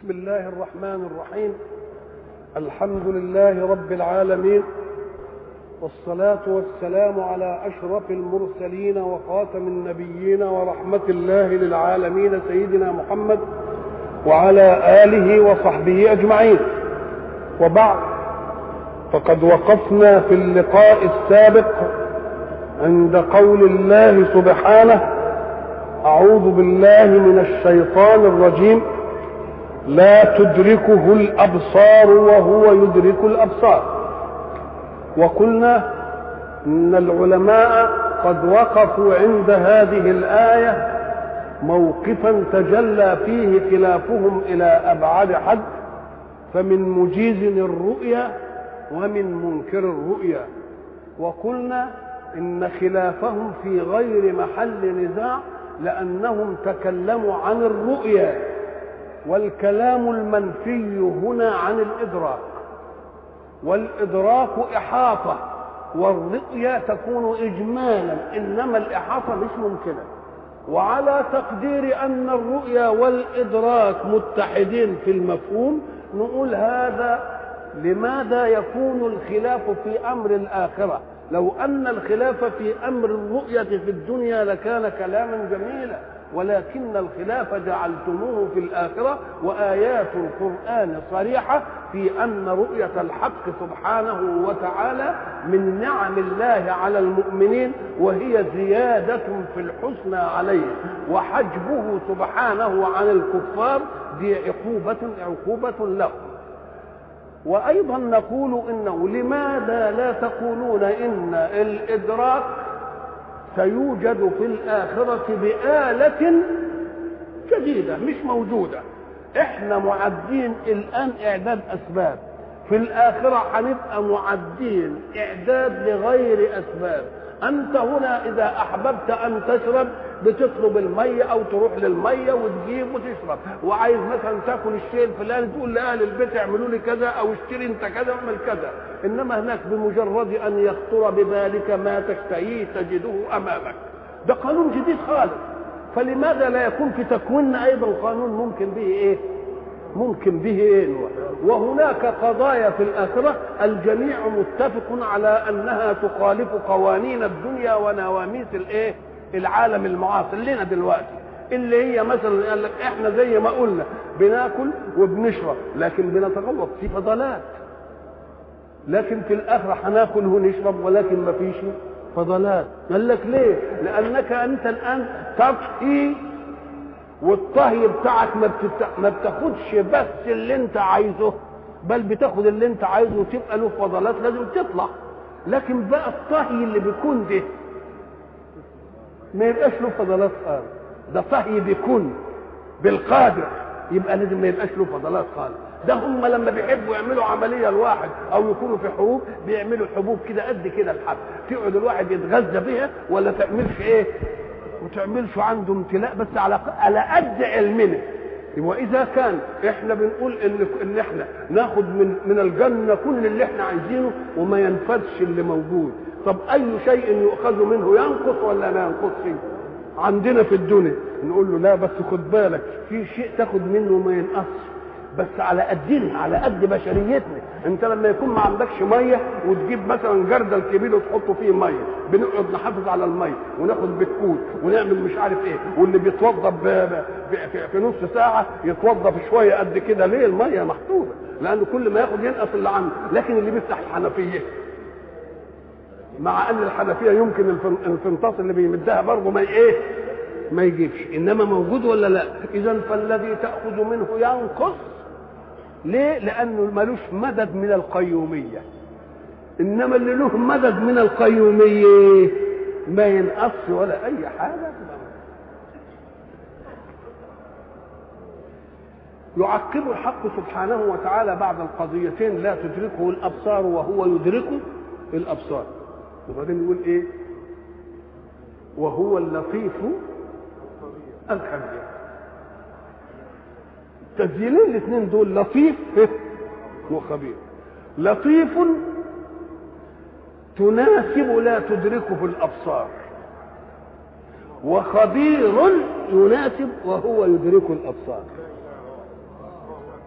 بسم الله الرحمن الرحيم الحمد لله رب العالمين والصلاة والسلام على أشرف المرسلين وخاتم النبيين ورحمة الله للعالمين سيدنا محمد وعلى آله وصحبه أجمعين وبعد فقد وقفنا في اللقاء السابق عند قول الله سبحانه أعوذ بالله من الشيطان الرجيم لا تدركه الأبصار وهو يدرك الأبصار وقلنا إن العلماء قد وقفوا عند هذه الآية موقفا تجلى فيه خلافهم إلى أبعد حد فمن مجيز الرؤيا ومن منكر الرؤيا وقلنا إن خلافهم في غير محل نزاع لأنهم تكلموا عن الرؤيا والكلام المنفي هنا عن الإدراك والإدراك إحاطة والرؤيا تكون إجمالا إنما الإحاطة مش ممكنة وعلى تقدير أن الرؤيا والإدراك متحدين في المفهوم نقول هذا لماذا يكون الخلاف في أمر الآخرة لو أن الخلاف في أمر الرؤية في الدنيا لكان كلاما جميلا ولكن الخلاف جعلتموه في الآخرة وآيات القرآن صريحة في أن رؤية الحق سبحانه وتعالى من نعم الله على المؤمنين وهي زيادة في الحسنى عليه وحجبه سبحانه عن الكفار دي عقوبة عقوبة لهم وأيضا نقول إنه لماذا لا تقولون إن الإدراك سيوجد في الآخرة بآلة جديدة مش موجودة احنا معدين الآن إعداد أسباب في الآخرة هنبقى معدين إعداد لغير أسباب أنت هنا إذا أحببت أن تشرب بتطلب المية أو تروح للمية وتجيب وتشرب وعايز مثلا تاكل الشيء الفلاني تقول لأهل البيت اعملوا لي كذا أو اشتري أنت كذا واعمل كذا إنما هناك بمجرد أن يخطر ببالك ما تشتهيه تجده أمامك ده قانون جديد خالص فلماذا لا يكون في تكويننا أيضا قانون ممكن به إيه؟ ممكن به إيه؟ وهناك قضايا في الآخرة الجميع متفق على أنها تخالف قوانين الدنيا ونواميس الإيه؟ العالم المعاصر لنا دلوقتي اللي هي مثلا قال لك احنا زي ما قلنا بناكل وبنشرب لكن بنتغوط في فضلات لكن في الاخره هناكل ونشرب ولكن ما فيش فضلات قال لك ليه لانك انت الان تطهي والطهي بتاعك ما, بتت... ما بتاخدش بس اللي انت عايزه بل بتاخد اللي انت عايزه وتبقى له فضلات لازم تطلع لكن بقى الطهي اللي بيكون ده ما يبقاش له فضلات خالص ده طهي بيكون بالقادر يبقى لازم ما يبقاش له فضلات خالص ده هم لما بيحبوا يعملوا عمليه الواحد او يكونوا في حروب بيعملوا حبوب كده قد كده الحب تقعد الواحد يتغذى بها ولا تعملش ايه وتعملش عنده امتلاء بس على على قد علمنا واذا كان احنا بنقول ان ان احنا ناخد من من الجنه كل اللي احنا عايزينه وما ينفذش اللي موجود طب اي شيء يؤخذ منه ينقص ولا ما ينقصش عندنا في الدنيا نقول له لا بس خد بالك في شيء تاخد منه وما ينقصش بس على قدنا على قد بشريتنا انت لما يكون ما عندكش ميه وتجيب مثلا جردل كبير وتحطه فيه ميه بنقعد نحافظ على الميه وناخد بتكوت ونعمل مش عارف ايه واللي بيتوضى في نص ساعه يتوضى في شويه قد كده ليه الميه محطوطه لان كل ما ياخد ينقص اللي عنده لكن اللي بيفتح الحنفيه مع ان الحنفيه يمكن الفنطاس اللي بيمدها برضه ما ايه ما يجيبش انما موجود ولا لا اذا فالذي تاخذ منه ينقص ليه لانه ملوش مدد من القيوميه انما اللي له مدد من القيوميه ما ينقص ولا اي حاجه يعقب الحق سبحانه وتعالى بعد القضيتين لا تدركه الابصار وهو يدرك الابصار وبعدين يقول ايه وهو اللطيف الخبير تسجيلين الاثنين دول لطيف وخبير لطيف تناسب لا تدركه الابصار وخبير يناسب وهو يدرك الابصار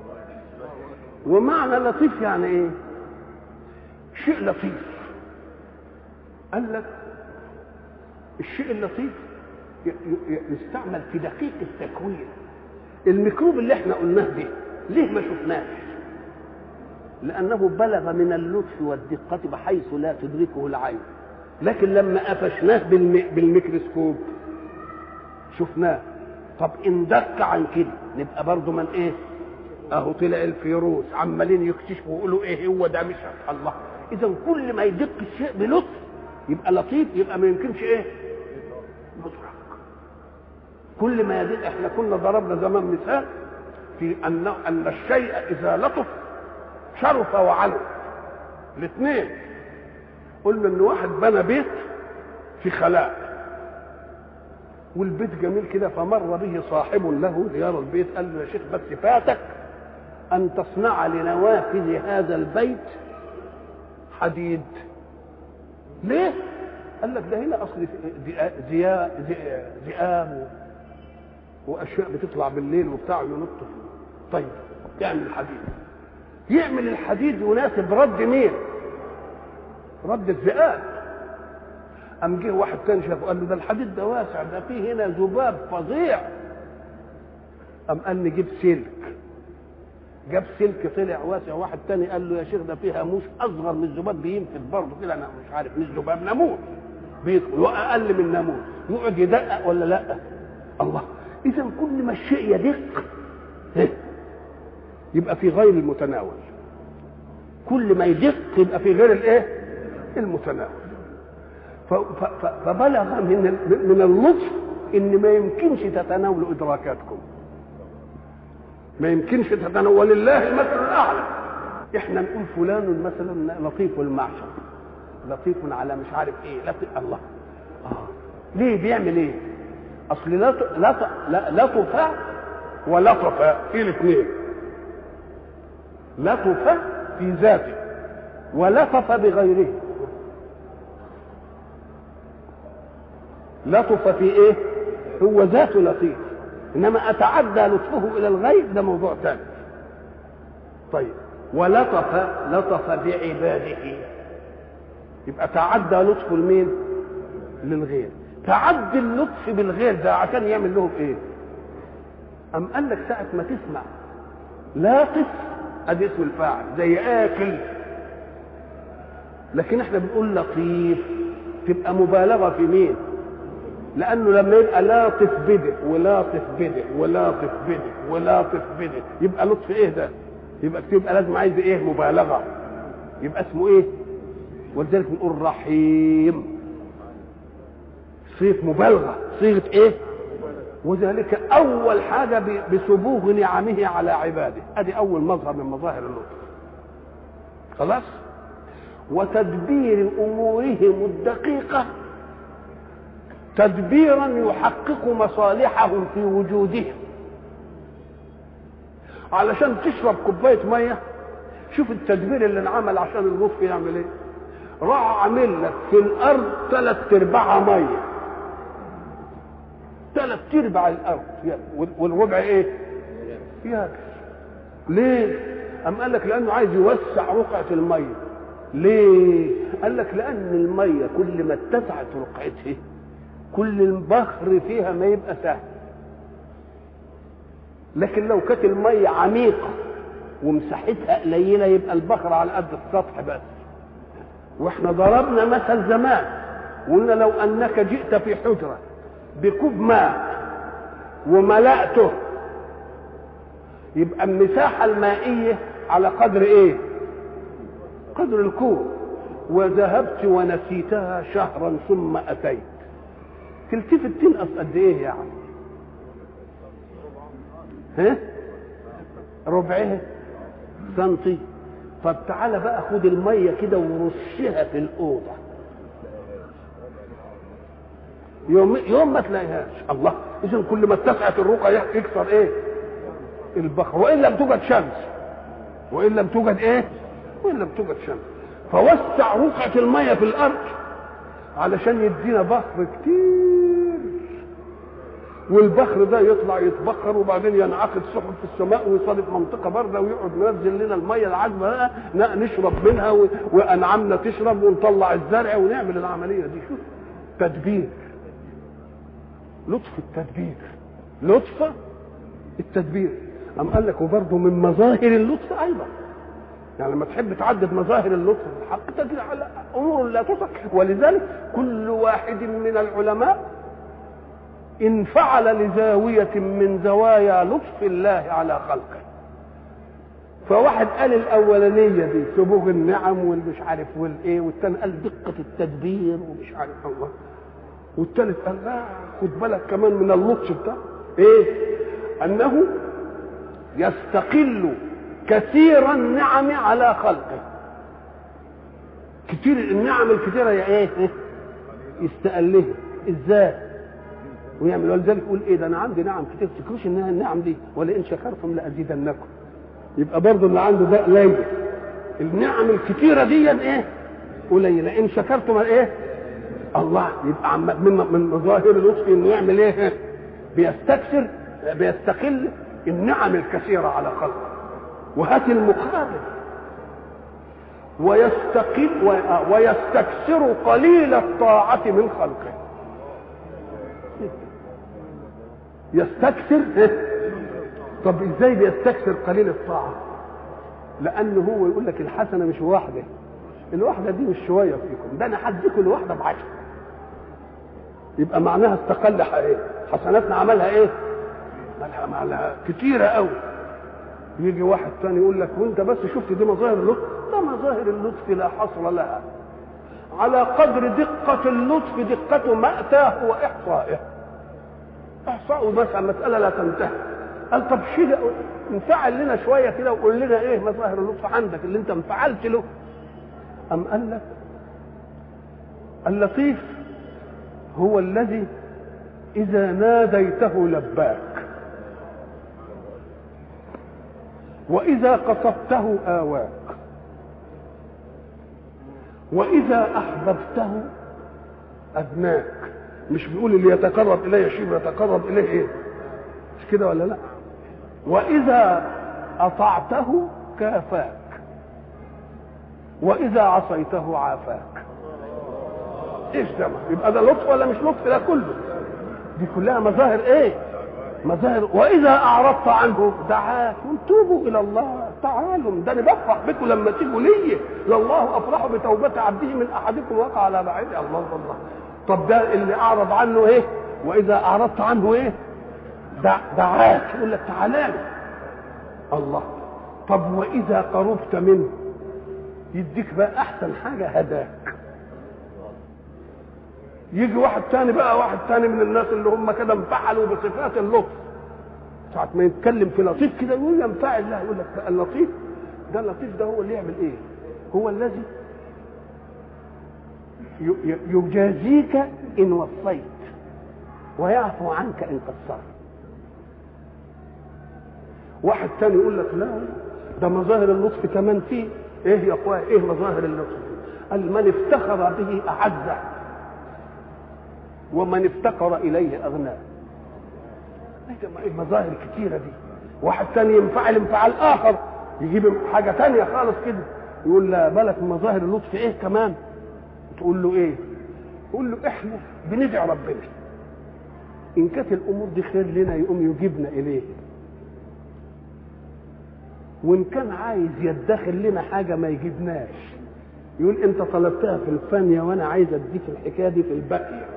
ومعنى لطيف يعني ايه شيء لطيف قال لك الشيء اللطيف يستعمل في دقيق التكوين الميكروب اللي احنا قلناه ده ليه ما شفناش لانه بلغ من اللطف والدقه بحيث لا تدركه العين لكن لما قفشناه بالميكروسكوب شفناه طب ان دق عن كده نبقى برضه من ايه اهو طلع الفيروس عمالين يكتشفوا ويقولوا ايه هو ده مش الله اذا كل ما يدق الشيء بلطف يبقى لطيف يبقى ما يمكنش ايه مدرك كل ما يدق احنا كنا ضربنا زمان مثال في ان ان الشيء اذا لطف شرف وعلو الاثنين قلنا ان واحد بنى بيت في خلاء والبيت جميل كده فمر به صاحب له ليرى البيت قال له يا شيخ بس فاتك ان تصنع لنوافذ هذا البيت حديد ليه قال لك ده هنا اصل ذئاب واشياء بتطلع بالليل وبتاع ينط طيب يعمل الحديد يعمل الحديد يناسب رد مين رد الذئاب قام جه واحد تاني شافه قال له ده الحديد ده واسع ده فيه هنا ذباب فظيع قام قال نجيب سلك جاب سلك طلع واسع واحد تاني قال له يا شيخ ده فيه هاموس اصغر من الذباب بينفذ برضه كده انا مش عارف مش ذباب ناموس بيدخل واقل من ناموس يقعد يدقق ولا لا الله اذا كل ما الشيء يدق يبقى في غير المتناول كل ما يدق يبقى في غير الايه المتناول فبلغ من من اللطف ان ما يمكنش تتناولوا ادراكاتكم ما يمكنش تتناول ولله المثل الاعلى احنا نقول فلان مثلا لطيف المعشر لطيف على مش عارف ايه لطيف الله آه. ليه بيعمل ايه اصل لطف لطف ولطف في الاثنين لطف في ذاته ولطف بغيره لطف في ايه هو ذاته لطيف انما اتعدى لطفه الى الغير ده موضوع ثاني طيب ولطف لطف بعباده يبقى تعدى لطف المين للغير تعدي اللطف بالغير ده عشان يعمل لهم ايه ام قال لك ساعه ما تسمع لاطف ادي اسم الفاعل زي اكل لكن احنا بنقول لطيف تبقى مبالغه في مين لانه لما يبقى لاطف بدء ولاطف بدء ولاطف بدء ولاطف بدء يبقى لطف ايه ده يبقى يبقى لازم عايز ايه مبالغه يبقى اسمه ايه ولذلك بنقول رحيم صيغه مبالغه صيغه ايه وذلك اول حاجه بسبوغ نعمه على عباده ادي اول مظهر من مظاهر اللطف خلاص وتدبير امورهم الدقيقه تدبيرا يحقق مصالحهم في وجودهم علشان تشرب كوبايه ميه شوف التدبير اللي انعمل عشان اللطف يعمل ايه راح عامل لك في الارض ثلاث ارباعها ميه ثلاث ارباع الارض والربع ايه يابس ليه ام قال لك لانه عايز يوسع رقعه الميه ليه قال لك لان الميه كل ما اتسعت رقعتها كل البخر فيها ما يبقى سهل لكن لو كانت الميه عميقه ومساحتها قليله يبقى البخر على قد السطح بس واحنا ضربنا مثل زمان وقلنا لو انك جئت في حجره بكوب ماء وملأته يبقى المساحه المائيه على قدر ايه قدر الكوب وذهبت ونسيتها شهرا ثم اتيت تلتفت تنقص قد ايه يعني ها ربعها سنتي طب تعالى بقى خد الميه كده ورشها في الاوضه يوم يوم ما تلاقيهاش الله اذا كل ما اتسعت الرقعه يكسر ايه البخر وان لم توجد شمس وان لم توجد ايه وان لم توجد شمس فوسع رقعه الميه في الارض علشان يدينا بخر كتير والبخر ده يطلع يتبخر وبعدين ينعقد سحب في السماء ويصادف منطقه بارده ويقعد ينزل لنا الميه العذبه بقى نشرب منها و... وانعامنا تشرب ونطلع الزرع ونعمل العمليه دي شوف تدبير لطف التدبير لطف التدبير أم قال لك وبرضه من مظاهر اللطف أيضا يعني لما تحب تعدد مظاهر اللطف في الحق تجري على أمور لا تصح ولذلك كل واحد من العلماء انفعل لزاوية من زوايا لطف الله على خلقه فواحد قال الأولانية دي سبوغ النعم والمش عارف والإيه والتاني قال دقة التدبير ومش عارف الله والثالث قال لا خد بالك كمان من اللطف بتاعه ايه انه يستقل كثير النعم على خلقه كتير النعم الكثيره يا ايه يستقلها ازاي ويعمل ولذلك يقول ايه ده انا عندي نعم كتير تفكروش انها النعم دي ولئن شكرتم لازيدنكم يبقى برضه اللي عنده ده قليل النعم الكثيره دي ايه قليله ان شكرتم ايه الله يبقى من من مظاهر لطفه انه يعمل ايه بيستكثر بيستقل النعم الكثيره على خلقه وهات المقابل ويستقل ويستكثر قليل الطاعة من خلقه يستكثر طب ازاي بيستكثر قليل الطاعة لأنه هو يقول لك الحسنة مش واحدة الواحدة دي مش شوية فيكم ده أنا هديكم الواحدة بعشرة يبقى معناها استقل ايه حسناتنا عملها ايه عملها كتيرة قوي يجي واحد تاني يقول لك وانت بس شفت دي مظاهر اللطف ده مظاهر اللطف لا حصر لها على قدر دقة اللطف دقة مأتاه وإحصائه إحصاء مثلا مسألة لا تنتهي قال طب شيل انفعل لنا شوية كده وقول لنا إيه مظاهر اللطف عندك اللي أنت انفعلت له أم قال لك اللطيف هو الذي إذا ناديته لباك وإذا قصدته آواك وإذا أحببته أدناك مش بيقول اللي يتقرب إلي شيء يتقرب إليه إيه مش كده ولا لا وإذا أطعته كافاك وإذا عصيته عافاك ايش ده يبقى ده لطف ولا مش لطف ده كله دي كلها مظاهر ايه مظاهر واذا اعرضت عنه دعاكم توبوا الى الله تعالوا ده انا بفرح بكم لما تيجوا لي لله افرح بتوبه عبده من احدكم وقع على بعيد الله الله طب ده اللي اعرض عنه ايه واذا اعرضت عنه ايه دع دعاك يقول لك تعالى لي الله طب واذا قربت منه يديك بقى احسن حاجه هداك يجي واحد تاني بقى واحد تاني من الناس اللي هم كده انفعلوا بصفات اللطف ساعة ما يتكلم في لطيف كده يقول ينفعل لا يقول لك بقى اللطيف ده اللطيف ده هو اللي يعمل ايه؟ هو الذي يجازيك ان وصيت ويعفو عنك ان قصرت واحد تاني يقول لك لا ده مظاهر اللطف كمان فيه ايه يا اخويا ايه مظاهر اللطف قال من افتخر به اعزه ومن افتقر اليه اغناه ايه مظاهر كتيره دي واحد تاني ينفعل انفعال اخر يجيب حاجه تانية خالص كده يقول لا بالك من مظاهر اللطف ايه كمان تقول له ايه يقول له احنا بندعي ربنا ان كانت الامور دي خير لنا يقوم يجيبنا اليه وان كان عايز يدخر لنا حاجه ما يجيبناش يقول انت طلبتها في الفانيه وانا عايز اديك الحكايه دي في الباقيه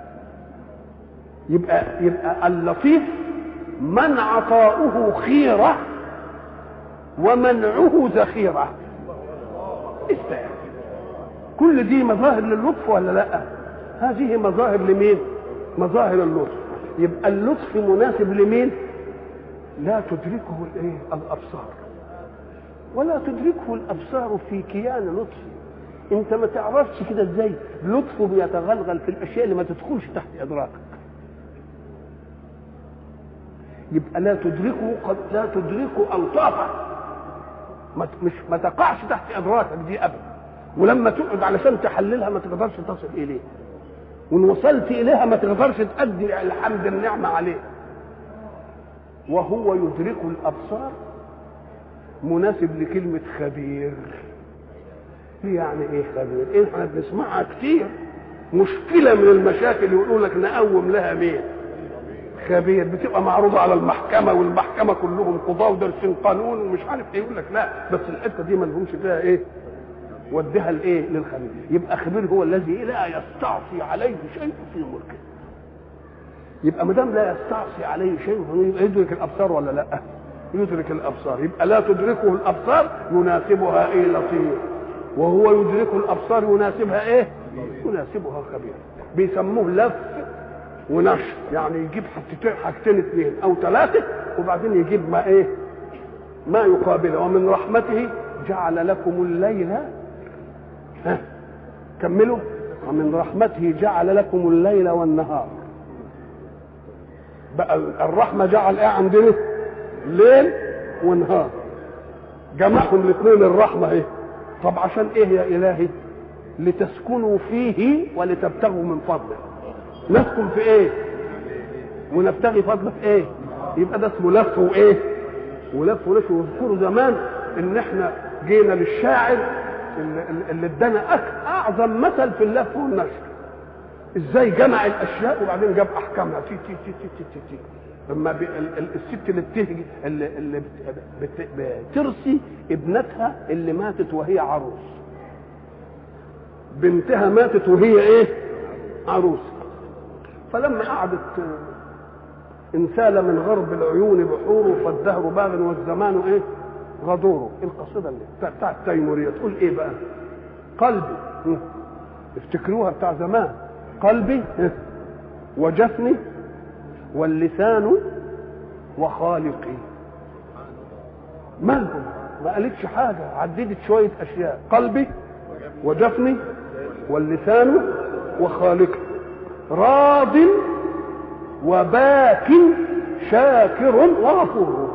يبقى يبقى اللطيف من عطاؤه خيره ومنعه ذخيره استاذ كل دي مظاهر للطف ولا لا هذه مظاهر لمين مظاهر اللطف يبقى اللطف مناسب لمين لا تدركه الايه الابصار ولا تدركه الابصار في كيان لطفه انت ما تعرفش كده ازاي لطفه بيتغلغل في الاشياء اللي ما تدخلش تحت ادراكك يبقى لا تدركه قد لا تدركه الطافه ما مش ما تقعش تحت ادراكك دي ابدا ولما تقعد علشان تحللها ما تقدرش تصل اليه وان وصلت اليها ما تقدرش تأدي الحمد النعمه عليه وهو يدرك الابصار مناسب لكلمه خبير يعني ايه خبير إيه احنا بنسمعها كتير مشكله من المشاكل يقولوا لك نقوم لها مين خبير بتبقى معروضه على المحكمه والمحكمه كلهم قضاه ودارسين قانون ومش عارف ايه يقول لك لا بس الحته دي ما لهمش فيها ايه وديها لايه للخبير يبقى خبير هو الذي لا يستعصي عليه شيء في ملكه يبقى ما دام لا يستعصي عليه شيء يبقى يدرك الابصار ولا لا يدرك الابصار يبقى لا تدركه الابصار يناسبها ايه لطيف وهو يدرك الابصار يناسبها ايه يناسبها خبير بيسموه لف ونشر يعني يجيب حاجتين حاجتين اثنين او ثلاثه وبعدين يجيب ما ايه ما يقابله ومن رحمته جعل لكم الليل ها كملوا ومن رحمته جعل لكم الليل والنهار بقى الرحمة جعل ايه عندنا ليل ونهار جمعهم الاثنين الرحمة ايه طب عشان ايه يا الهي لتسكنوا فيه ولتبتغوا من فضله نسكن في ايه ونبتغي فضله في ايه يبقى ده اسمه لف وايه ولف ونشر واذكروا زمان ان احنا جينا للشاعر اللي اللي ادانا اعظم مثل في اللف والنشر ازاي جمع الاشياء وبعدين جاب احكامها تي تي تي تي تي, تي, تي. لما بي الست اللي بتهجي اللي, اللي بت بترسي ابنتها اللي ماتت وهي عروس بنتها ماتت وهي ايه عروس فلما قعدت انسال من غرب العيون بحوره فالدهر باغ والزمان ايه غدوره القصيده اللي بتاعت تيموريه تقول ايه بقى قلبي افتكروها بتاع زمان قلبي وجفني واللسان وخالقي مالهم ما قالتش حاجة عددت شوية أشياء قلبي وجفني واللسان وخالقي راض وباك شاكر وغفور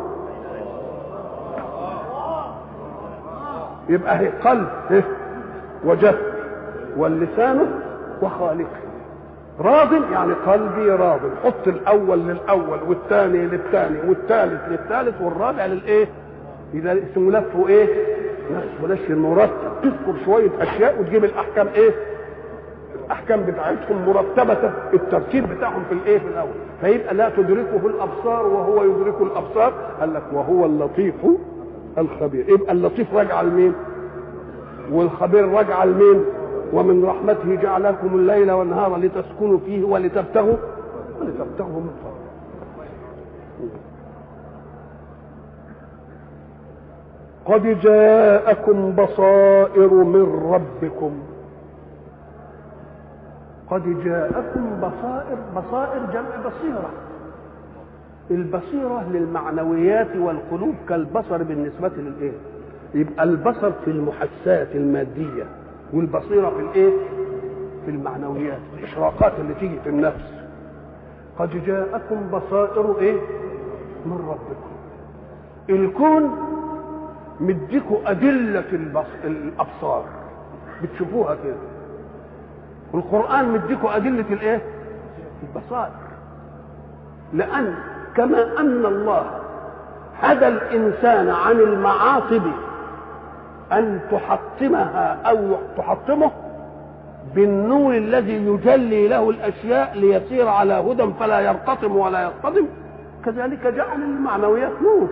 يبقى هي قلب وجفن واللسان وخالقه راض يعني قلبي راض حط الاول للاول والثاني للثاني والثالث للثالث والرابع للايه اذا اسمه لفه ايه نفس نشر مرتب تذكر شويه اشياء وتجيب الاحكام ايه الاحكام بتاعتهم مرتبه الترتيب بتاعهم في الايه في الاول فيبقى لا تدركه الابصار وهو يدرك الابصار قال لك وهو اللطيف الخبير يبقى اللطيف راجع لمين والخبير راجع لمين ومن رحمته جعل لكم الليل والنهار لتسكنوا فيه ولتبتغوا ولتبتغوا من فضله قد جاءكم بصائر من ربكم قد جاءكم بصائر بصائر جمع بصيرة البصيرة للمعنويات والقلوب كالبصر بالنسبة للإيه يبقى البصر في المحسات المادية والبصيرة في الايه في المعنويات الاشراقات اللي تيجي في النفس قد جاءكم بصائر ايه من ربكم الكون مديكوا أدلة البص... الأبصار بتشوفوها كده والقرآن مديكوا أدلة الإيه؟ البصائر لأن كما أن الله هدى الإنسان عن المعاصي أن تحطمها أو تحطمه بالنور الذي يجلي له الأشياء ليسير على هدى فلا يرتطم ولا يصطدم كذلك جعل المعنويات نور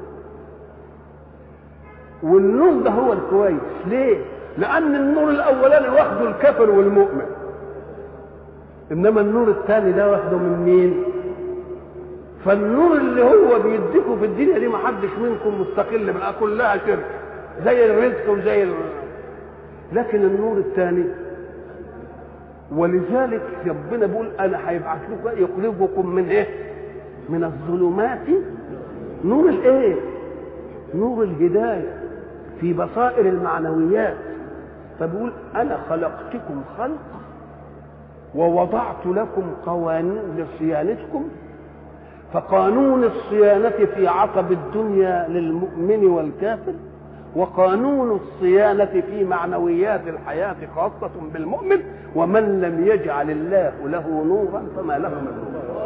والنور ده هو الكويس ليه؟ لأن النور الأولاني واخده الكافر والمؤمن إنما النور الثاني ده واخده من مين؟ فالنور اللي هو بيديكم في الدنيا دي ما حدش منكم مستقل بقى كلها شرك زي الرزق وزي ال... لكن النور الثاني ولذلك ربنا بيقول انا هيبعث لكم يخرجكم من ايه؟ من الظلمات نور الايه؟ نور الهدايه في بصائر المعنويات فبيقول انا خلقتكم خلق ووضعت لكم قوانين لصيانتكم فقانون الصيانة في عقب الدنيا للمؤمن والكافر وقانون الصيانة في معنويات الحياة خاصة بالمؤمن ومن لم يجعل الله له نورا فما له من نور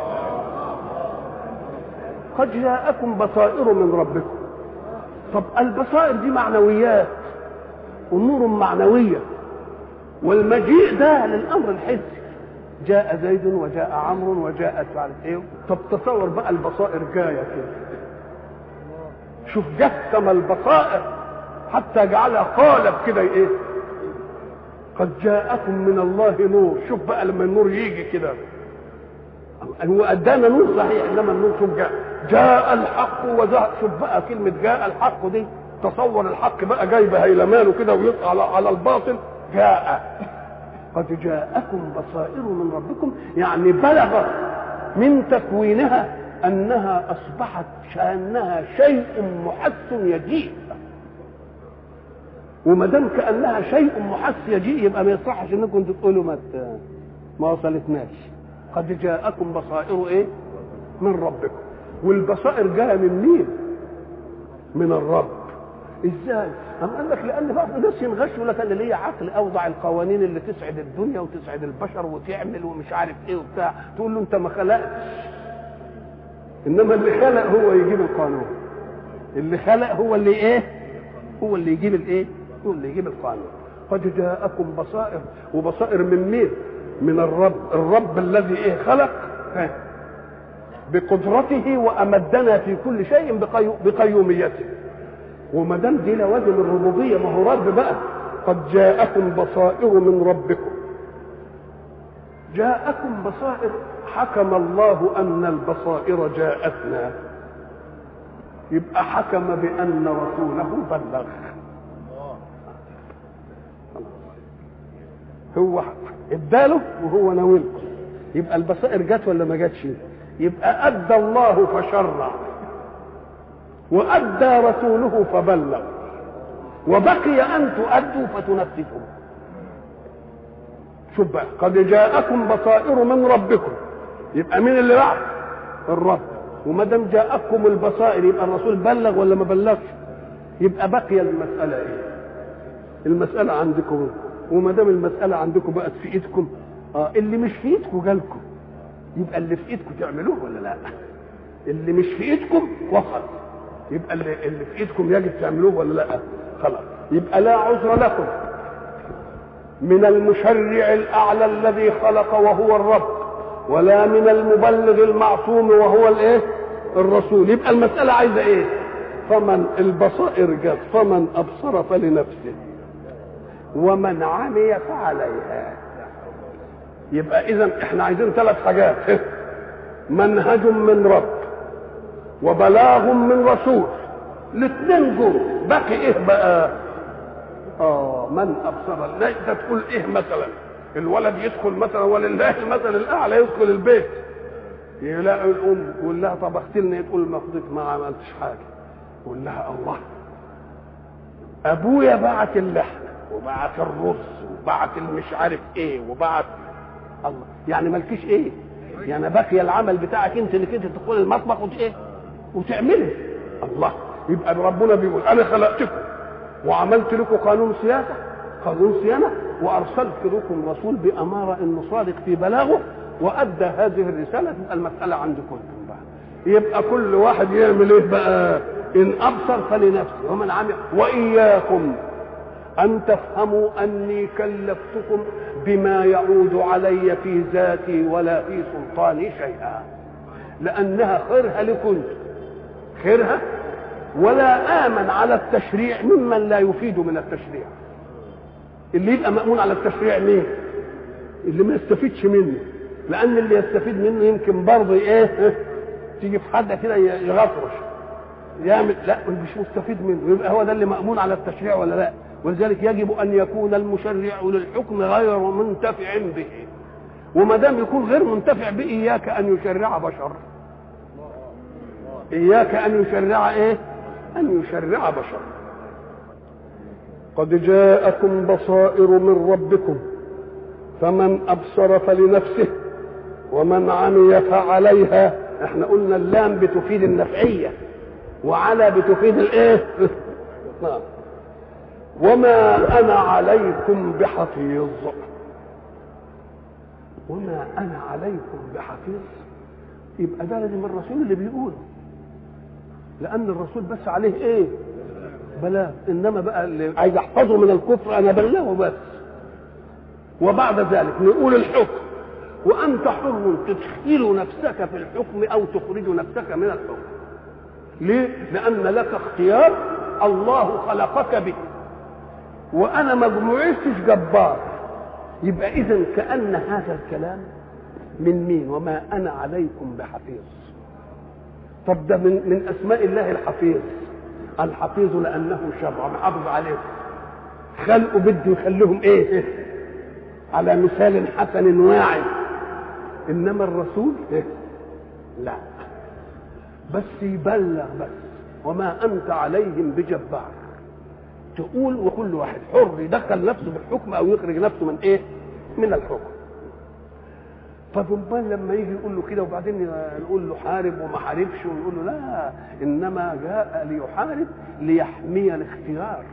قد جاءكم بصائر من ربكم طب البصائر دي معنويات امور معنويه والمجيء ده للامر الحسي جاء زيد وجاء عمرو وجاء مش عارف ايه طب تصور بقى البصائر جايه كده شوف جسم البصائر حتى جعلها قالب كده ايه قد جاءكم من الله نور شوف بقى لما النور يجي كده هو ادانا نور صحيح انما النور شوف جاء جاء الحق وجاء شوف بقى كلمه جاء الحق دي تصور الحق بقى جاي بهيلمانه كده ويطلع على, على الباطل جاء قد جاءكم بصائر من ربكم يعني بلغ من تكوينها انها اصبحت كانها شيء محس يجيء وما دام كانها شيء محس يجيء يبقى ما يصحش انكم تقولوا ما ما وصلتناش قد جاءكم بصائر ايه من ربكم والبصائر جايه من مين من الرب ازاي أم قال لك لان بعض الناس ينغش يقول لك انا ليا عقل اوضع القوانين اللي تسعد الدنيا وتسعد البشر وتعمل ومش عارف ايه وبتاع تقول له انت ما خلقتش انما اللي خلق هو يجيب القانون اللي خلق هو اللي ايه هو اللي يجيب الايه هو اللي يجيب القانون قد جاءكم بصائر وبصائر من مين من الرب الرب الذي ايه خلق بقدرته وامدنا في كل شيء بقيوميته وما دام دي لوازم الربوبيه ما هو رب بقى قد جاءكم بصائر من ربكم جاءكم بصائر حكم الله ان البصائر جاءتنا يبقى حكم بان رسوله بلغ هو اداله وهو ناولكم يبقى البصائر جت ولا ما جاتش يبقى ادى الله فشرع وادى رسوله فبلغ وبقي ان تؤدوا فتنفذوا شوف بقى قد جاءكم بصائر من ربكم يبقى مين اللي بعد الرب وما دام جاءكم البصائر يبقى الرسول بلغ ولا ما بلغش يبقى بقي المساله ايه المساله عندكم وما دام المساله عندكم بقت في ايدكم اه اللي مش في ايدكم جالكم يبقى اللي في ايدكم تعملوه ولا لا اللي مش في ايدكم وصل يبقى اللي, اللي في ايدكم يجب تعملوه ولا لا خلاص يبقى لا عذر لكم من المشرع الاعلى الذي خلق وهو الرب ولا من المبلغ المعصوم وهو الايه الرسول يبقى المساله عايزه ايه فمن البصائر جت فمن ابصر فلنفسه ومن عمي فعليها يبقى اذا احنا عايزين ثلاث حاجات منهج من رب وبلاغ من رسول الاثنين جم باقي ايه بقى اه من ابصر لا انت تقول ايه مثلا الولد يدخل مثلا ولله المثل الاعلى يدخل البيت يلاقي الام يقول لها طب اغسلني تقول المفروض ما عملتش حاجه يقول لها الله ابويا بعت اللحم وبعت الرز وبعت المش عارف ايه وبعت الله يعني مالكيش ايه يعني باقي العمل بتاعك انت انك انت تدخل المطبخ وت ايه وتعمله الله يبقى ربنا بيقول انا خلقتكم وعملت لكم قانون سياسه قانون صيانه وارسلت لكم رسول باماره انه صادق في بلاغه وادى هذه الرساله تبقى المساله عندكم انتم بقى يبقى كل واحد يعمل ايه بقى ان ابصر فلنفسه ومن عمل واياكم ان تفهموا اني كلفتكم بما يعود علي في ذاتي ولا في سلطاني شيئا لانها خيرها لكم خيرها ولا امن على التشريع ممن لا يفيد من التشريع اللي يبقى مامون على التشريع مين اللي ما يستفيدش منه لان اللي يستفيد منه يمكن برضه ايه تيجي في حد كده يغطرش يعمل لا مش مستفيد منه يبقى هو ده اللي مامون على التشريع ولا لا ولذلك يجب ان يكون المشرع للحكم غير منتفع به وما دام يكون غير منتفع به اياك ان يشرع بشر اياك ان يشرع ايه ان يشرع بشر قد جاءكم بصائر من ربكم فمن ابصر فلنفسه ومن عمي نعم وما انا عليكم بحفيظ وما انا عليكم بحفيظ يبقى ده لازم الرسول اللي بيقوله لان الرسول بس عليه ايه بلاغ انما بقى اللي عايز احفظه من الكفر انا بلغه بس وبعد ذلك نقول الحكم وانت حر تدخل نفسك في الحكم او تخرج نفسك من الحكم ليه لان لك اختيار الله خلقك به وانا ما جمعتش جبار يبقى اذا كان هذا الكلام من مين وما انا عليكم بحفيظ طب ده من من اسماء الله الحفيظ الحفيظ لانه شرع محافظ عليه خلقه بده يخليهم ايه على مثال حسن واعي انما الرسول إيه؟ لا بس يبلغ بس وما انت عليهم بجبار تقول وكل واحد حر يدخل نفسه بالحكم او يخرج نفسه من ايه من الحكم طب امال لما يجي يقول له كده وبعدين نقول له حارب وما حاربش ونقول له لا انما جاء ليحارب ليحمي الاختيار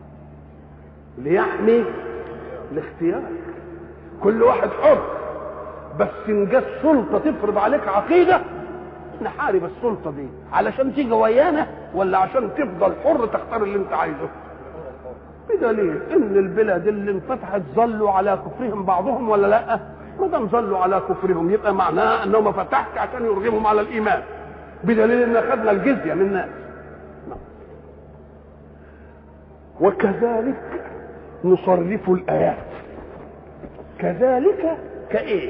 ليحمي الاختيار كل واحد حر بس ان جت سلطه تفرض عليك عقيده نحارب السلطه دي علشان تيجي ويانا ولا عشان تفضل حر تختار اللي انت عايزه بدليل ان البلاد اللي انفتحت ظلوا على كفرهم بعضهم ولا لا ما دام ظلوا على كفرهم يبقى معناه انه ما فتحش عشان يرغمهم على الايمان بدليل ان اخذنا الجزيه من الناس وكذلك نصرف الايات كذلك كايه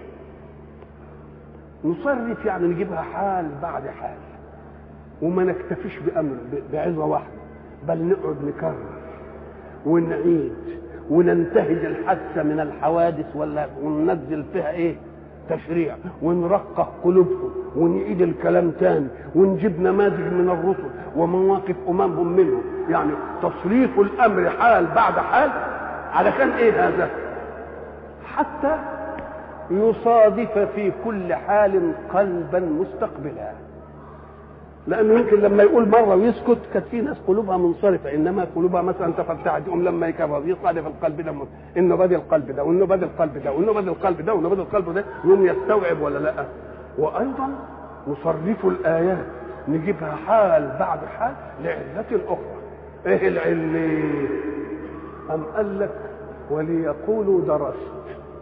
نصرف يعني نجيبها حال بعد حال وما نكتفيش بامر بعظه واحده بل نقعد نكرر ونعيد وننتهج الحادثه من الحوادث ولا وننزل فيها ايه تشريع ونرقق قلوبهم ونعيد الكلام تاني ونجيب نماذج من الرسل ومواقف اممهم منهم يعني تصريف الامر حال بعد حال علشان ايه هذا حتى يصادف في كل حال قلبا مستقبلا لانه يمكن لما يقول مره ويسكت كانت في ناس قلوبها منصرفه انما قلوبها مثلا تفتحت يقوم لما يكبر يصادف القلب ده انه بدي القلب ده وانه بدي القلب ده وانه بدي القلب ده وانه بدي القلب ده يقوم يستوعب ولا لا وايضا نصرف الايات نجيبها حال بعد حال لعله اخرى ايه العله ام قال لك وليقولوا درست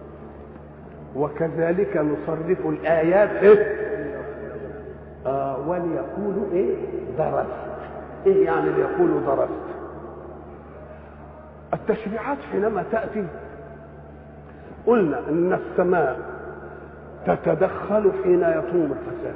وكذلك نصرف الآيات إيه؟ آه وليقولوا إيه؟ درست إيه يعني ليقولوا درست؟ التشريعات حينما تأتي قلنا أن السماء تتدخل حين يطوم الفساد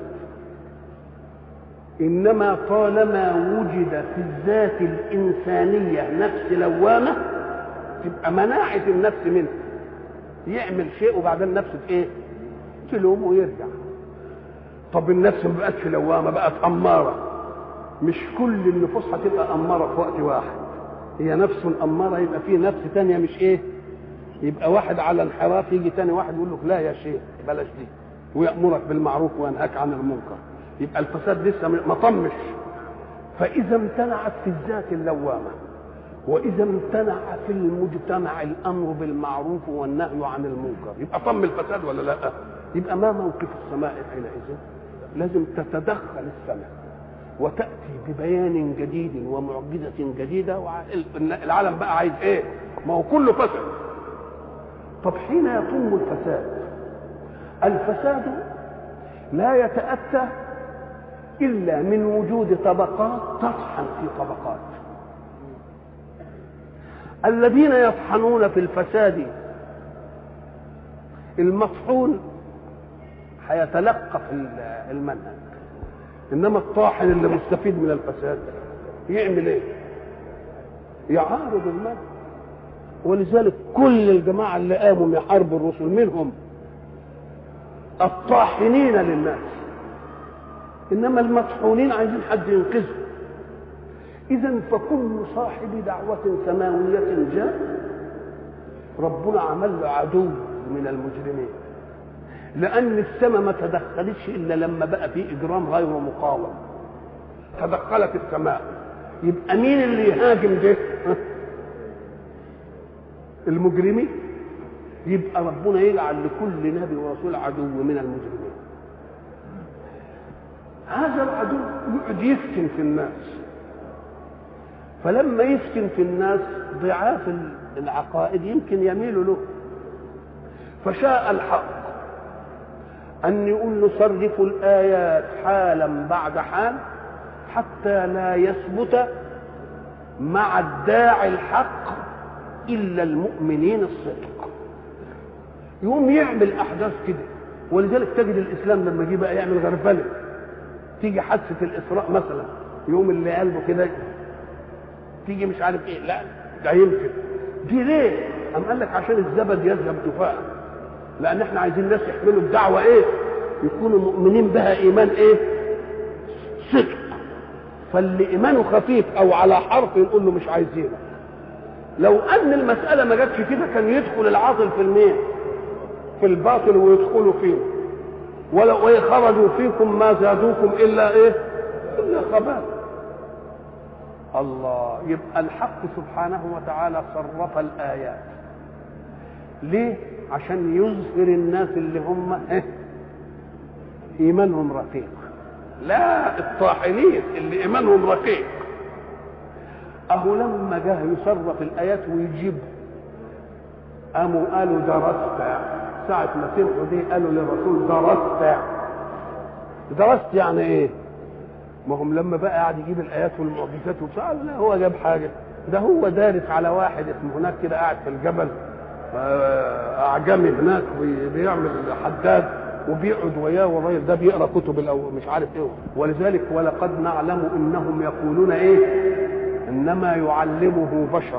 إنما طالما وجد في الذات الإنسانية نفس لوامة تبقى مناعة النفس منه يعمل شيء وبعدين نفسه ايه تلوم ويرجع طب النفس ما بقتش لوامه بقت اماره مش كل النفوس هتبقى اماره في وقت واحد هي نفس اماره يبقى في نفس تانية مش ايه يبقى واحد على انحراف يجي تاني واحد يقول لك لا يا شيخ بلاش دي ويامرك بالمعروف وينهاك عن المنكر يبقى الفساد لسه ما طمش فاذا امتنعت في الذات اللوامه واذا امتنع في المجتمع الامر بالمعروف والنهي عن المنكر يبقى طم الفساد ولا لا يبقى ما موقف السماء حينئذ لازم تتدخل السماء وتاتي ببيان جديد ومعجزه جديده العالم بقى عايز ايه ما هو كله فسد طب حين يتم الفساد الفساد لا يتاتى الا من وجود طبقات تطحن في طبقات الذين يطحنون في الفساد المطحون هيتلقف المنهج انما الطاحن اللي مستفيد من الفساد يعمل ايه يعارض المنهج ولذلك كل الجماعه اللي قاموا يحاربوا الرسل منهم الطاحنين للناس انما المطحونين عايزين حد ينقذهم إذا فكل صاحب دعوة سماوية جاء ربنا عمل له عدو من المجرمين لأن السماء ما تدخلتش إلا لما بقى في إجرام غير مقاوم تدخلت السماء يبقى مين اللي يهاجم ده المجرمين يبقى ربنا يجعل لكل نبي ورسول عدو من المجرمين هذا العدو يقعد يفتن في الناس فلما يفتن في الناس ضعاف العقائد يمكن يميلوا له فشاء الحق أن يقول نصرف الآيات حالا بعد حال حتى لا يثبت مع الداعي الحق إلا المؤمنين الصدق يقوم يعمل أحداث كده ولذلك تجد الإسلام لما جه بقى يعمل غربلة تيجي حادثة الإسراء مثلا يقوم اللي قلبه كده تيجي مش عارف ايه لا ده يمكن دي ليه؟ أم قال لك عشان الزبد يذهب دفاعا لأن احنا عايزين الناس يحملوا الدعوة ايه؟ يكونوا مؤمنين بها إيمان ايه؟ صدق فاللي إيمانه خفيف أو على حرف يقول له مش عايزينك لو أن المسألة ما جاتش كده كان يدخل العاطل في المين؟ في الباطل ويدخلوا فيه ولو ايه خرجوا فيكم ما زادوكم الا ايه؟ الا خبال الله يبقى الحق سبحانه وتعالى صرف الايات ليه عشان يظهر الناس اللي هم إيه؟ ايمانهم رقيق لا الطاحنين اللي ايمانهم رقيق اهو لما جه يصرف الايات ويجيب قاموا قالوا درست ساعة ما سمعوا دي قالوا للرسول درست درست يعني ايه؟ ما هم لما بقى قاعد يجيب الايات والمعجزات وبتاع لا هو جاب حاجه ده هو دارس على واحد اسمه هناك كده قاعد في الجبل اعجمي هناك بيعمل حداد وبيقعد وياه والراجل ده بيقرا كتب الاول مش عارف ايه ولذلك ولقد نعلم انهم يقولون ايه انما يعلمه بشر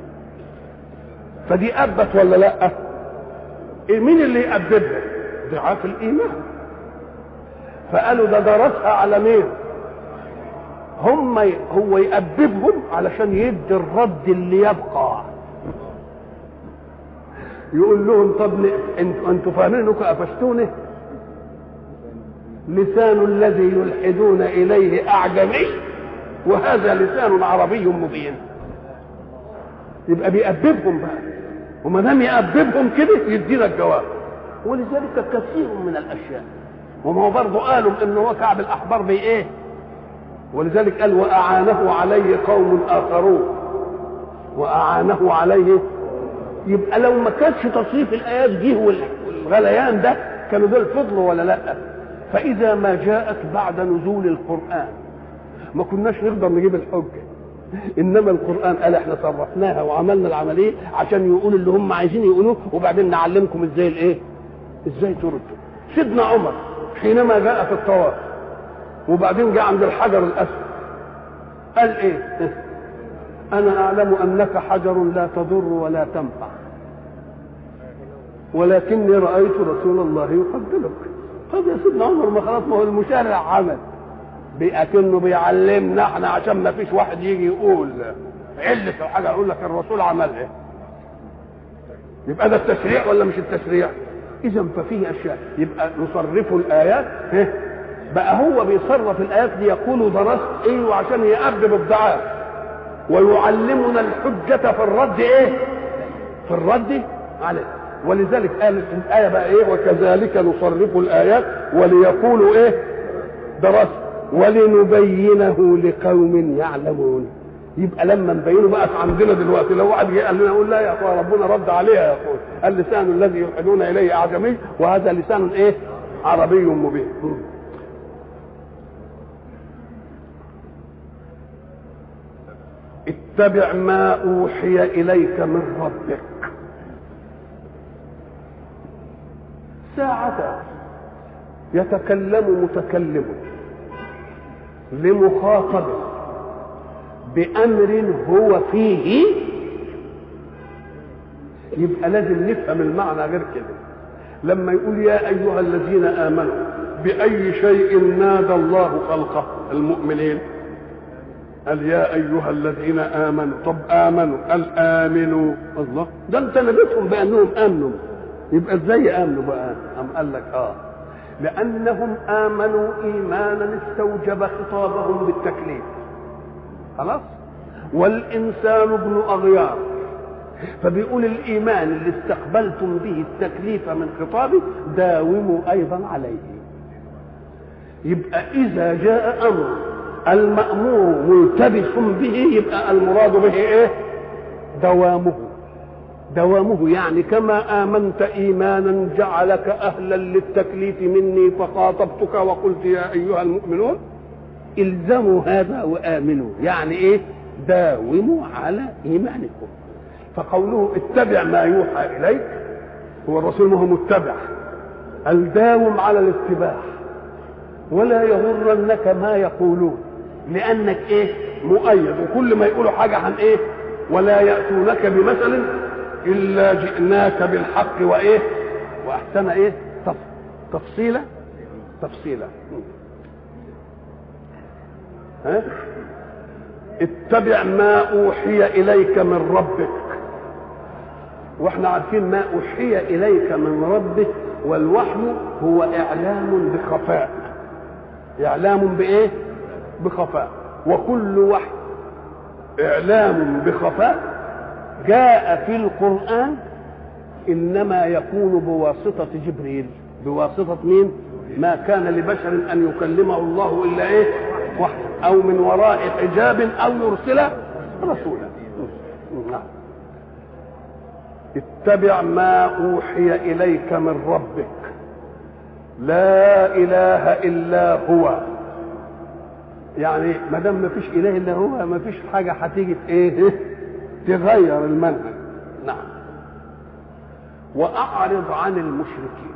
فدي ابت ولا لا إيه مين اللي يأبدها ضعاف الايمان فقالوا ده درسها على مين هم هو يأببهم علشان يدي الرد اللي يبقى يقول لهم طب انتوا انتوا فاهمين انكم قفشتوني لسان الذي يلحدون اليه اعجمي وهذا لسان عربي مبين يبقى بيأببهم بقى وما دام يأببهم كده يدينا الجواب ولذلك كثير من الاشياء وما هو برضه قالوا ان هو كعب الاحبار بايه ولذلك قال واعانه عليه قوم اخرون واعانه عليه يبقى لو ما كانش تصريف الايات جه والغليان ده كانوا دول فضلوا ولا لا فاذا ما جاءت بعد نزول القران ما كناش نقدر نجيب الحجه انما القران قال احنا صرفناها وعملنا العمليه عشان يقولوا اللي هم عايزين يقولوه وبعدين نعلمكم ازاي الايه ازاي تردوا سيدنا عمر حينما جاء في الطواف وبعدين جاء عند الحجر الاسود قال ايه انا اعلم انك حجر لا تضر ولا تنفع ولكني رايت رسول الله يقبلك طب يا سيدنا عمر ما خلاص ما هو المشرع عمل بأكنه بيعلمنا احنا عشان ما فيش واحد يجي يقول علة الحاجة يقول لك الرسول عمل ايه يبقى ده التشريع ولا مش التشريع اذا ففيه اشياء يبقى نصرف الايات إيه؟ بقى هو بيصرف الايات دي يقول درست ايه وعشان يأبب الضعاف ويعلمنا الحجة في الرد ايه في الرد عليه ولذلك قال الآية بقى ايه وكذلك نصرف الآيات وليقولوا ايه درست ولنبينه لقوم يعلمون يبقى لما نبينه بقى عندنا دلوقتي لو واحد جه قال لنا نقول لا يا اخوان ربنا رد عليها يا اخوان اللسان الذي يلحدون اليه اعجمي وهذا لسان ايه عربي مبين اتبع ما اوحي اليك من ربك ساعة يتكلم متكلم لمخاطب بأمر هو فيه يبقى لازم نفهم المعنى غير كده لما يقول يا أيها الذين آمنوا بأي شيء نادى الله خلقه المؤمنين قال يا أيها الذين آمنوا طب آمنوا قال آمنوا الله ده أنت نبيتهم بأنهم آمنوا يبقى ازاي آمنوا بقى أم قال لك آه لأنهم آمنوا إيمانا استوجب خطابهم بالتكليف خلاص والإنسان ابن أغيار فبيقول الإيمان اللي استقبلتم به التكليف من خطابه داوموا أيضا عليه يبقى إذا جاء أمر المأمور ملتبس به يبقى المراد به إيه؟ دوامه دوامه يعني كما آمنت إيمانا جعلك أهلا للتكليف مني فخاطبتك وقلت يا أيها المؤمنون الزموا هذا وآمنوا يعني إيه داوموا على إيمانكم فقوله اتبع ما يوحى إليك هو الرسول ما هو متبع الداوم على الاتباع ولا يغرنك ما يقولون لأنك إيه مؤيد وكل ما يقولوا حاجة عن إيه ولا يأتونك بمثل إلا جئناك بالحق وإيه وأحسن إيه تف... تفصيلة تفصيلة ها اتبع ما أوحي إليك من ربك واحنا عارفين ما أوحي إليك من ربك والوحي هو إعلام بخفاء إعلام بإيه بخفاء وكل وحي إعلام بخفاء جاء في القرآن إنما يكون بواسطة جبريل بواسطة مين ما كان لبشر أن يكلمه الله إلا إيه وحي أو من وراء حجاب أو يرسل رسولا نعم اتبع ما أوحي إليك من ربك لا إله إلا هو يعني ما دام ما فيش إله إلا هو ما فيش حاجة هتيجي إيه تغير المنهج نعم وأعرض عن المشركين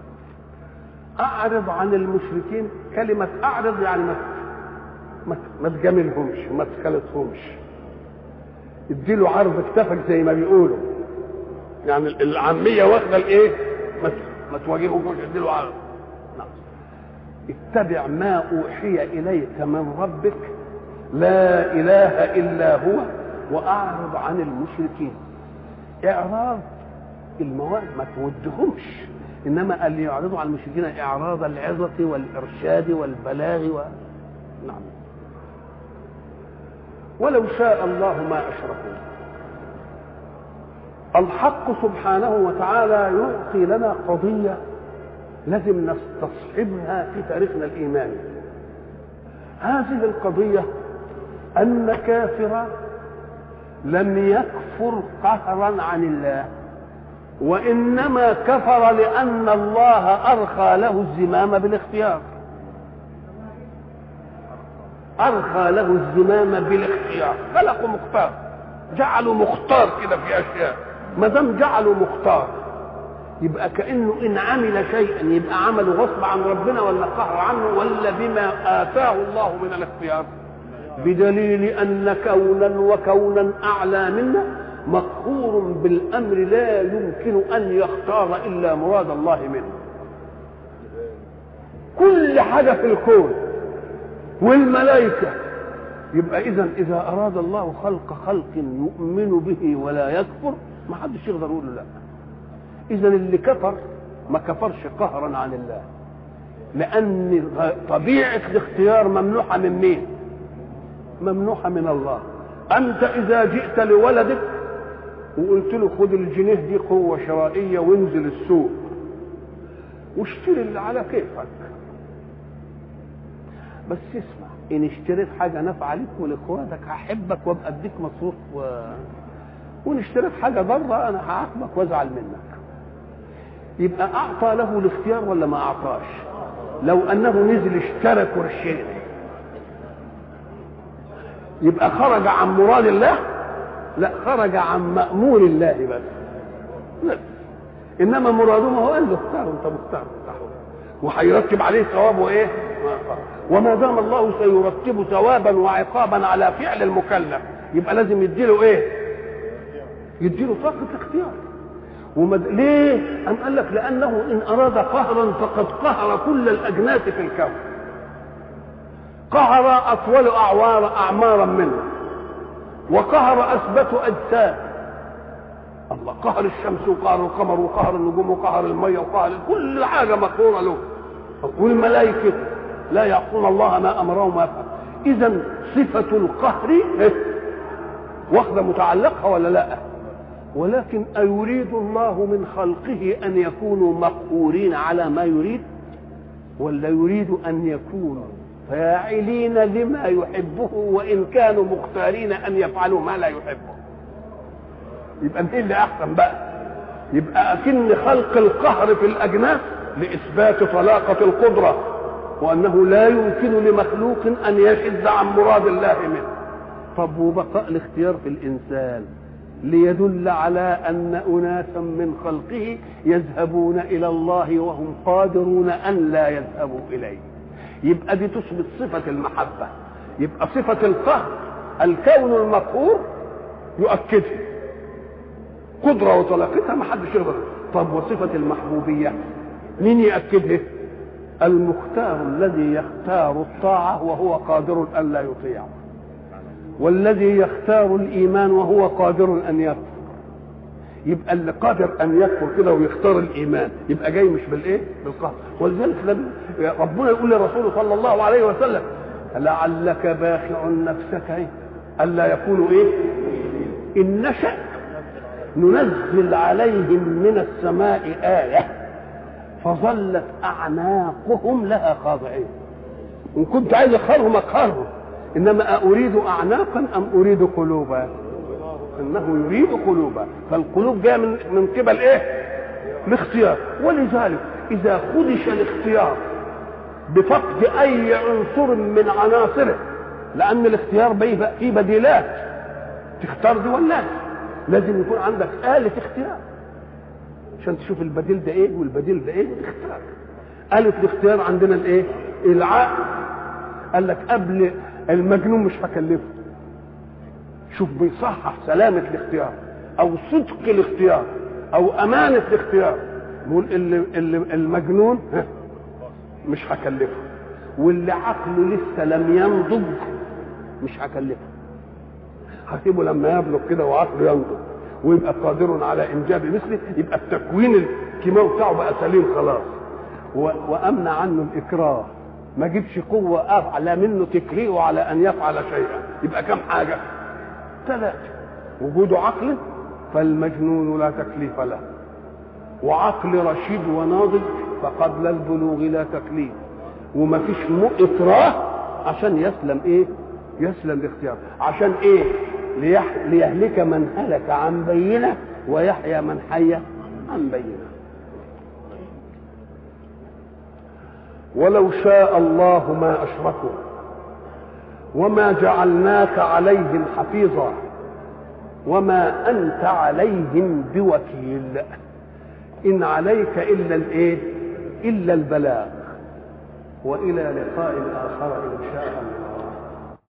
أعرض عن المشركين كلمة أعرض يعني ما ما, ما تجاملهمش ما تخالطهمش اديله عرض كتفك زي ما بيقولوا يعني العامية واخدة الايه ما ما تواجهوش اديله عرض نعم. اتبع ما أوحي إليك من ربك لا إله إلا هو وأعرض عن المشركين إعراض المواد ما تودهمش إنما اللي يعرضوا عن المشركين إعراض العظة والإرشاد والبلاغ و... نعم ولو شاء الله ما أشركوا الحق سبحانه وتعالى يعطي لنا قضية لازم نستصحبها في تاريخنا الإيماني هذه القضية أن كافرا لم يكفر قهرا عن الله وإنما كفر لأن الله أرخى له الزمام بالاختيار أرخى له الزمام بالاختيار خلقه مختار جعله مختار كده في أشياء ما دام جعله مختار يبقى كأنه إن عمل شيئا يبقى عمله غصب عن ربنا ولا قهر عنه ولا بما آتاه الله من الاختيار بدليل أن كونا وكونا أعلى منا مقهور بالأمر لا يمكن أن يختار إلا مراد الله منه كل حاجة في الكون والملائكة يبقى إذا إذا أراد الله خلق خلق يؤمن به ولا يكفر ما حدش يقدر يقول له لا إذا اللي كفر ما كفرش قهرا عن الله لأن طبيعة الاختيار ممنوحة من مين؟ ممنوحة من الله أنت إذا جئت لولدك وقلت له خد الجنيه دي قوة شرائية وانزل السوق واشتري اللي على كيفك بس اسمع ان اشتريت حاجة نافعة لك ولاخواتك هحبك وابقى اديك مصروف و... وان اشتريت حاجة ضارة انا هعاقبك وازعل منك يبقى اعطى له الاختيار ولا ما اعطاش لو انه نزل اشترى قرشين يبقى خرج عن مراد الله لا خرج عن مأمور الله بس بس انما مراده ما هو قال له اختار انت مختار وهيرتب عليه ثواب وايه وما دام الله سيرتب ثوابا وعقابا على فعل المكلف يبقى لازم يديله ايه يديله طاقه اختيار ومد... ليه أم قال لك لأنه إن أراد قهرا فقد قهر كل الأجناس في الكون قهر أطول أعوار أعمارا منه وقهر أثبت أجساد الله قهر الشمس وقهر القمر وقهر النجوم وقهر المية وقهر كل حاجة مقهورة له والملائكة لا يعصون الله ما أمرهم ما يفعل اذا صفه القهر واخذه متعلقها ولا لا ولكن أيريد الله من خلقه أن يكونوا مقهورين على ما يريد ولا يريد أن يكونوا فاعلين لما يحبه وإن كانوا مختارين أن يفعلوا ما لا يحبه يبقى مين اللي أحسن بقى يبقى أكن خلق القهر في الأجناس لإثبات طلاقة القدرة وأنه لا يمكن لمخلوق أن يشد عن مراد الله منه طب وبقاء الاختيار في الإنسان ليدل على أن أناسا من خلقه يذهبون إلى الله وهم قادرون أن لا يذهبوا إليه يبقى دي تثبت صفة المحبة يبقى صفة القهر الكون المقهور يؤكدها قدرة وطلاقتها ما حدش يقدر طب وصفة المحبوبية مين يأكدها المختار الذي يختار الطاعة وهو قادر أن لا يطيع والذي يختار الإيمان وهو قادر أن يكفر يبقى اللي قادر أن يكفر كده ويختار الإيمان يبقى جاي مش بالإيه؟ بالقهر ولذلك ربنا يقول لرسوله صلى الله عليه وسلم لعلك باخع نفسك إيه؟ ألا يكونوا إيه؟ إن نشأ ننزل عليهم من السماء آية فظلت أعناقهم لها خاضعين إن كنت عايز أقهرهم أقهرهم إنما أريد أعناقا أم أريد قلوبا إنه يريد قلوبا فالقلوب جاية من من قبل إيه؟ الاختيار ولذلك إذا خدش الاختيار بفقد أي عنصر من عناصره لأن الاختيار فيه بديلات تختار دي ولا لازم يكون عندك آلة اختيار عشان تشوف البديل ده ايه والبديل ده ايه اختار آلة الاختيار عندنا الايه العقل قال لك قبل المجنون مش هكلفه شوف بيصحح سلامة الاختيار او صدق الاختيار او امانة الاختيار بيقول اللي, اللي المجنون مش هكلفه واللي عقله لسه لم ينضج مش هكلفه هسيبه لما يبلغ كده وعقله ينضج ويبقى قادر على انجاب مثله يبقى التكوين الكيماوي بتاعه بقى سليم خلاص وامنع عنه الاكراه ما جيبش قوه اعلى منه تكرهه على ان يفعل شيئا يبقى كم حاجه ثلاثه وجود عقل فالمجنون لا تكليف له وعقل رشيد وناضج فقبل البلوغ لا تكليف وما فيش اكراه عشان يسلم ايه يسلم الاختيار عشان ايه ليح... ليهلك من هلك عن بينه ويحيى من حي عن بينه ولو شاء الله ما اشركوا وما جعلناك عليهم حفيظا وما انت عليهم بوكيل ان عليك الا الايه الا البلاغ والى لقاء اخر ان شاء الله